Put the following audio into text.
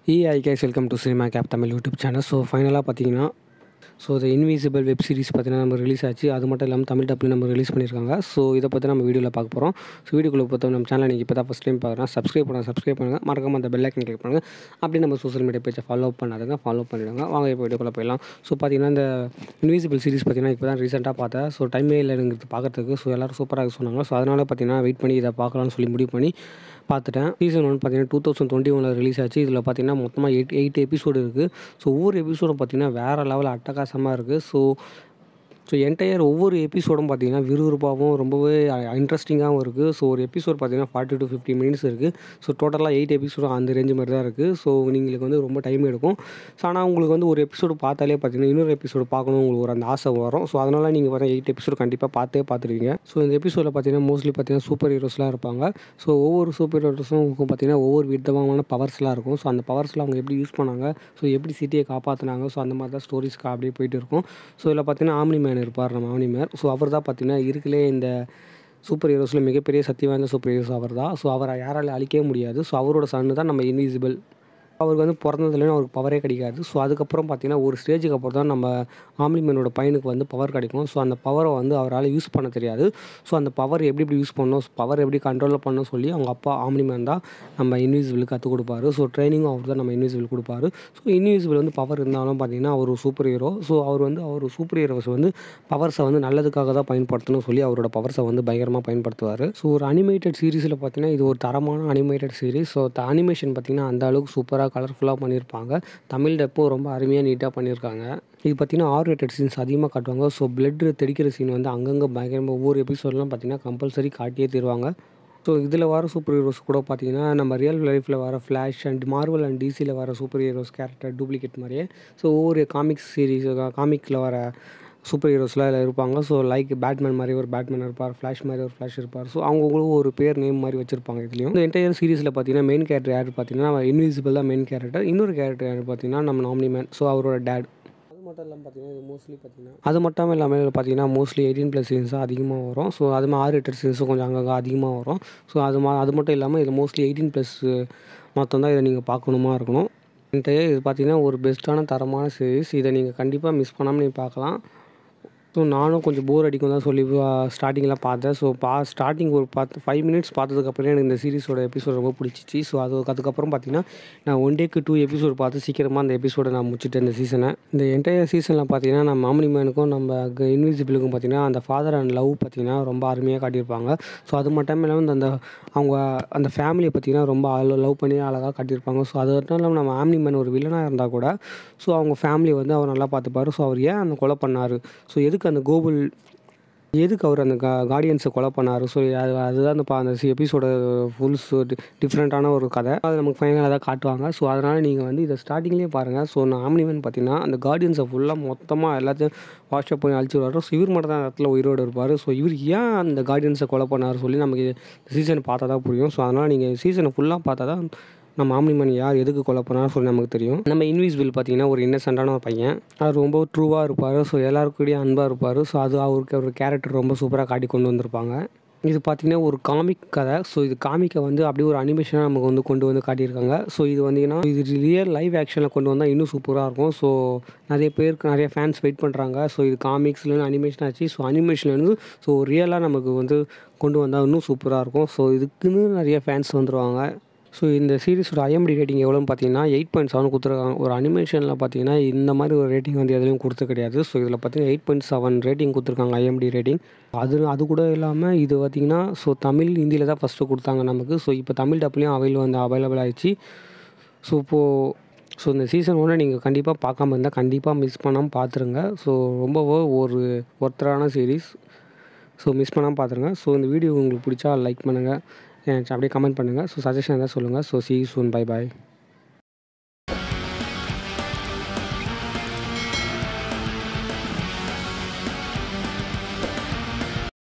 EI guys welcome to cinema cap Tamil YouTube channel so ஃபைனலாக பார்த்தீங்கன்னா so the invisible web series பார்த்தீங்கன்னா நம்ம release ஆச்சு அது மட்டும் இல்லாமல் தமிழ் டப்பில் நம்ம ரிலீஸ் பண்ணியிருக்காங்க ஸோ இதை பற்றி நம்ம வீடியோவில் பார்க்க போகிறோம் ஸோ வீடியோக்குள்ளே பொறுத்த நம்ம சேனல் நீங்கள் இப்போ தான் ஃபஸ்ட் டைம் பார்க்குறோம் சப்ஸ்கிரைப் பண்ண சப்ஸ்கிரைப் பண்ணுங்கள் மறக்காம அந்த பெல் ஐக்கன் கிளிக் பண்ணுங்கள் அப்படி நம்ம சோஷியல் மீடியா பேஜை ஃபாலோ பண்ணாதுங்க ஃபாலோ பண்ணிவிடுங்க வாங்க இப்போ வீடியோக்குள்ளே போயிடலாம் ஸோ பார்த்தீங்கன்னா இந்த இன்விசிபிள் சீரிஸ் பார்த்தீங்கன்னா இப்போ தான் ரீசெண்டாக பார்த்தேன் ஸோ டைமே இல்லைங்கிறது பார்க்கறதுக்கு ஸோ எல்லோரும் சூப்பராக சொன்னாங்க ஸோ அதனால் பார்த்தீங்கன்னா வெயிட் பண்ணி இதை பார்க்கலாம்னு சொல்லி முடிவு பண்ணி பார்த்துட்டேன் சீசன் ஒன் பார்த்தீங்கன்னா டூ தௌசண்ட் டுவெண்ட்டி ஒனில் ரிலீஸ் ஆச்சு இதில் பார்த்தீங்கன்னா மொத்தமாக எயிட் எயிட் எபிசோடு இருக்குது ஸோ ஒவ்வொரு எபிசோடும் பார்த்தீங்கன்னா வேறு லெவல் அட்டகாசமாக இருக்குது ஸோ ஸோ என்டையர் ஒவ்வொரு எபிசோடும் பார்த்தீங்கன்னா விறுவிறுப்பாகவும் ரொம்பவே இன்ட்ரெஸ்டிங்காகவும் இருக்குது ஸோ ஒரு எபிசோட் பார்த்தீங்கன்னா ஃபார்ட்டி டு ஃபிஃப்டி மினிட்ஸ் இருக்குது ஸோ டோட்டலாக எயிட் எபிசோடும் அந்த ரேஞ்சு மாதிரி தான் இருக்குது ஸோ உங்களுக்கு வந்து ரொம்ப டைம் எடுக்கும் ஸோ ஆனால் உங்களுக்கு வந்து ஒரு எபிசோடு பார்த்தாலே பார்த்தீங்கன்னா இன்னொரு எபிசோடு பார்க்கணும் உங்களுக்கு ஒரு அந்த ஆசை வரும் ஸோ அதனால் நீங்கள் பார்த்தீங்கன்னா எயிட் எபிசோடு கண்டிப்பாக பார்த்தே பார்த்துருவீங்க ஸோ இந்த எபிசோடில் பார்த்தீங்கன்னா மோஸ்ட்லி பார்த்தீங்கன்னா சூப்பர் ஹீரோஸ்லாம் இருப்பாங்க ஸோ ஒவ்வொரு சூப்பர் ஹீரோஸும் பார்த்தீங்கன்னா ஒவ்வொரு விதமான பவர்ஸ்லாம் இருக்கும் ஸோ அந்த பவர்ஸ்லாம் அவங்க எப்படி யூஸ் பண்ணாங்க ஸோ எப்படி சிட்டியை காப்பாற்றினாங்க ஸோ அந்த மாதிரி தான் ஸ்டோரிஸ்க்கு அப்படியே போயிட்டு இருக்கும் ஸோ இதில் பார்த்தீங்கன்னா ஆம்னி மேன் இருப்பார் நம்ம ஆம்னி மேன் ஸோ அவர் தான் பார்த்தீங்கன்னா இருக்கலே இந்த சூப்பர் ஹீரோஸில் மிகப்பெரிய சக்தி வாய்ந்த சூப்பர் ஹீரோஸ் அவர் தான் ஸோ அவரை யாராலையும் அழிக்கவே முடியாது ஸோ அவரோட சன்னு தான் நம்ம இன்விசிபிள் அவருக்கு வந்து பிறந்ததுலேயும் அவருக்கு பவரே கிடைக்காது ஸோ அதுக்கப்புறம் பார்த்தீங்கன்னா ஒரு ஸ்டேஜுக்கு அப்புறம் தான் நம்ம ஆம்லிமேனோட பையனுக்கு வந்து பவர் கிடைக்கும் ஸோ அந்த பவரை வந்து அவரால் யூஸ் பண்ண தெரியாது ஸோ அந்த பவர் எப்படி எப்படி யூஸ் பண்ணணும் பவர் எப்படி கண்ட்ரோலில் பண்ணணும் சொல்லி அவங்க அப்பா ஆம்லிமேன் தான் நம்ம இன்விசிபிளுக்கு கற்றுக் கொடுப்பாரு ஸோ ட்ரைனிங்கும் அவர் தான் நம்ம இன்விசிபிள் கொடுப்பாரு ஸோ இன்விசிபிள் வந்து பவர் இருந்தாலும் பார்த்தீங்கன்னா அவர் ஒரு சூப்பர் ஹீரோ ஸோ அவர் வந்து அவர் சூப்பர் ஹீரோஸ் வந்து பவர்ஸை வந்து நல்லதுக்காக தான் பயன்படுத்தணும் சொல்லி அவரோட பவர்ஸை வந்து பயங்கரமாக பயன்படுத்துவார் ஸோ ஒரு அனிமேட்டட் சீரிஸில் பார்த்தீங்கன்னா இது ஒரு தரமான அனிமேட்டட் சீரிஸ் ஸோ அனிமேஷன் பார்த்தீங்கன்னா அந்த அளவுக்கு சூப்பராக கலர்ஃபுல்லாக பண்ணியிருப்பாங்க தமிழ் டப்பும் ரொம்ப அருமையாக நீட்டாக பண்ணியிருக்காங்க இது பார்த்தீங்கன்னா ஆர் ரேட்டட் சீன்ஸ் அதிகமாக காட்டுவாங்க ஸோ பிளட் தெளிக்கிற சீன் வந்து அங்கங்கே பயங்கரமாக ஒவ்வொரு எபிசோட்லாம் பார்த்தீங்கன்னா கம்பல்சரி காட்டியே தருவாங்க ஸோ இதில் வர சூப்பர் ஹீரோஸ் கூட பார்த்தீங்கன்னா நம்ம ரியல் லைஃப்பில் வர ஃப்ளாஷ் அண்ட் மார்வல் அண்ட் டிசியில் வர சூப்பர் ஹீரோஸ் கேரக்டர் டூப்ளிகேட் மாதிரியே ஸோ ஒவ்வொரு காமிக்ஸ் சீரீஸ் காமிக்கில் வர சூப்பர் ஹீரோஸ்லாம் இதில் இருப்பாங்க ஸோ லைக் பேட்மேன் மாதிரி ஒரு பேட்மேன் இருப்பார் ஃப்ளாஷ் மாதிரி ஒரு ஃப்ளாஷ் இருப்பார் ஸோ அவங்களுக்கும் ஒரு பேர் நேம் மாதிரி வச்சிருப்பாங்க இதுலேயும் இந்த என்டையர் சீரிஸில் பார்த்தீங்கன்னா மெயின் கேரக்டர் யார் பார்த்தீங்கன்னா இன்விசிபிள் தான் மெயின் கேரக்டர் இன்னொரு கேரக்டர் யார் பார்த்தீங்கன்னா நம்ம நாமினி மேன் ஸோ அவரோட டேட் அது மட்டும் இல்லாமல் பார்த்தீங்கன்னா இது மோஸ்ட்லி பார்த்தீங்கன்னா அது மட்டும் இல்லாமல் பார்த்தீங்கன்னா மோஸ்ட்லி எயிட்டீன் ப்ளஸ் சீன்ஸ் தான் அதிகமாக வரும் ஸோ அது மாதிரி ஆறு எட்டு சீன்ஸும் கொஞ்சம் அங்கங்கே அதிகமாக வரும் ஸோ அது மா அது மட்டும் இல்லாமல் இது மோஸ்ட்லி எயிட்டீன் ப்ளஸ் மொத்தம் தான் இதை நீங்கள் பார்க்கணுமா இருக்கணும் இந்த இது பார்த்தீங்கன்னா ஒரு பெஸ்ட்டான தரமான சீரிஸ் இதை நீங்கள் கண்டிப்பாக மிஸ் பண்ணாமல் நீங்கள் பார்க்கலாம் ஸோ நானும் கொஞ்சம் போர் அடிக்கும் தான் சொல்லி ஸ்டார்டிங்கில் பார்த்தேன் ஸோ பா ஸ்டார்டிங் ஒரு பார்த்து ஃபைவ் மினிட்ஸ் பார்த்ததுக்கப்புறம் எனக்கு இந்த சீரிஸோட எபிசோட் ரொம்ப பிடிச்சிச்சு ஸோ அது அதுக்கப்புறம் பார்த்தீங்கன்னா நான் ஒன் டேக்கு டூ எபிசோட் பார்த்து சீக்கிரமாக அந்த எபிசோடை நான் முடிச்சுட்டேன் இந்த சீசனை இந்த என்டையர் சீசனில் பார்த்தீங்கன்னா நம்ம மாமனி மேனுக்கும் நம்ம இன்விசிபிளுக்கும் பார்த்தீங்கன்னா அந்த ஃபாதர் அண்ட் லவ் பார்த்தீங்கன்னா ரொம்ப அருமையாக காட்டியிருப்பாங்க ஸோ அது மட்டும் இல்லாமல் அந்த அவங்க அந்த ஃபேமிலியை பார்த்தீங்கன்னா ரொம்ப லவ் பண்ணி அழகாக காட்டியிருப்பாங்க ஸோ அது மட்டும் இல்லாமல் நம்ம ஆம்னி மேன் ஒரு வில்லனாக இருந்தால் கூட ஸோ அவங்க ஃபேமிலி வந்து அவர் நல்லா பார்த்துப்பாரு ஸோ அவர் ஏன் அந்த கொலை பண்ணார் ஸோ எதுக்கு அந்த கோகுல் எதுக்கு அவர் அந்த கா கார்டியன்ஸை கொலை பண்ணார் ஸோ அது அதுதான் அந்த அந்த எபிசோட ஃபுல்ஸ் டிஃப்ரெண்ட்டான ஒரு கதை அது நமக்கு ஃபைனலாக தான் காட்டுவாங்க ஸோ அதனால் நீங்கள் வந்து இதை ஸ்டார்டிங்லேயே பாருங்கள் ஸோ நான் ஆம்னிவன் பார்த்தீங்கன்னா அந்த கார்டியன்ஸை ஃபுல்லாக மொத்தமாக எல்லாத்தையும் வாஷ்அப் பண்ணி அழிச்சு விடுவார் ஸோ இவர் மட்டும் தான் அந்த இடத்துல உயிரோடு இருப்பார் ஸோ இவர் ஏன் அந்த கார்டியன்ஸை கொலை பண்ணார் சொல்லி நமக்கு சீசன் பார்த்தா தான் புரியும் ஸோ அதனால் நீங்கள் சீசனை ஃபுல்லாக பார்த்தா தான் நம்ம ஆம்னிமன் யார் எதுக்கு கொலை பண்ணான்னு சொல்லி நமக்கு தெரியும் நம்ம இன்விசிபிள் பார்த்தீங்கன்னா ஒரு இன்னசென்ட்டான ஒரு பையன் அவர் ரொம்ப ட்ரூவாக இருப்பார் ஸோ எல்லாருக்கூடயே அன்பாக இருப்பார் ஸோ அது அவருக்கு ஒரு கேரக்டர் ரொம்ப சூப்பராக காட்டி கொண்டு வந்திருப்பாங்க இது பார்த்திங்கன்னா ஒரு காமிக் கதை ஸோ இது காமிக்கை வந்து அப்படியே ஒரு அனிமேஷனாக நமக்கு வந்து கொண்டு வந்து காட்டியிருக்காங்க ஸோ இது வந்தீங்கன்னா இது ரியல் லைவ் ஆக்ஷனில் கொண்டு வந்தால் இன்னும் சூப்பராக இருக்கும் ஸோ நிறைய பேருக்கு நிறைய ஃபேன்ஸ் வெயிட் பண்ணுறாங்க ஸோ இது காமிக்ஸ்லேருந்து அனிமேஷன் ஆச்சு ஸோ அனிமேஷன்லேருந்து ஸோ ரியலாக நமக்கு வந்து கொண்டு வந்தால் இன்னும் சூப்பராக இருக்கும் ஸோ இதுக்குன்னு நிறைய ஃபேன்ஸ் வந்துடுவாங்க ஸோ இந்த சீரிஸோட ஐஎம்டி ரேட்டிங் எவ்வளோன்னு பார்த்தீங்கன்னா எயிட் பாயிண்ட் செவன் கொடுத்துருக்காங்க ஒரு அனிமேஷனில் பார்த்தீங்கன்னா இந்த மாதிரி ஒரு ரேட்டிங் வந்து எதுலையும் கொடுத்து கிடையாது ஸோ இதில் பார்த்தீங்கன்னா எயிட் பாயிண்ட் செவன் ரேட்டிங் கொடுத்துருக்காங்க ஐஎம்டி ரேட்டிங் அது அது கூட இல்லாமல் இது பார்த்திங்கன்னா ஸோ தமிழ் ஹிந்தியில் தான் ஃபஸ்ட்டு கொடுத்தாங்க நமக்கு ஸோ இப்போ தமிழ் டப்லேயும் அவைல் வந்து அவைலபிள் ஆகிடுச்சு ஸோ இப்போது ஸோ இந்த சீசன் ஒன்று நீங்கள் கண்டிப்பாக பார்க்காம இருந்தால் கண்டிப்பாக மிஸ் பண்ணாமல் பார்த்துருங்க ஸோ ரொம்ப ஒரு ஒருத்தரான சீரீஸ் ஸோ மிஸ் பண்ணாமல் பார்த்துருங்க ஸோ இந்த வீடியோ உங்களுக்கு பிடிச்சா லைக் பண்ணுங்கள் அப்படியே கமெண்ட் பண்ணுங்கள் ஸோ சஜஷன் எதாவது சொல்லுங்கள் ஸோ சி சூன் பை பாய்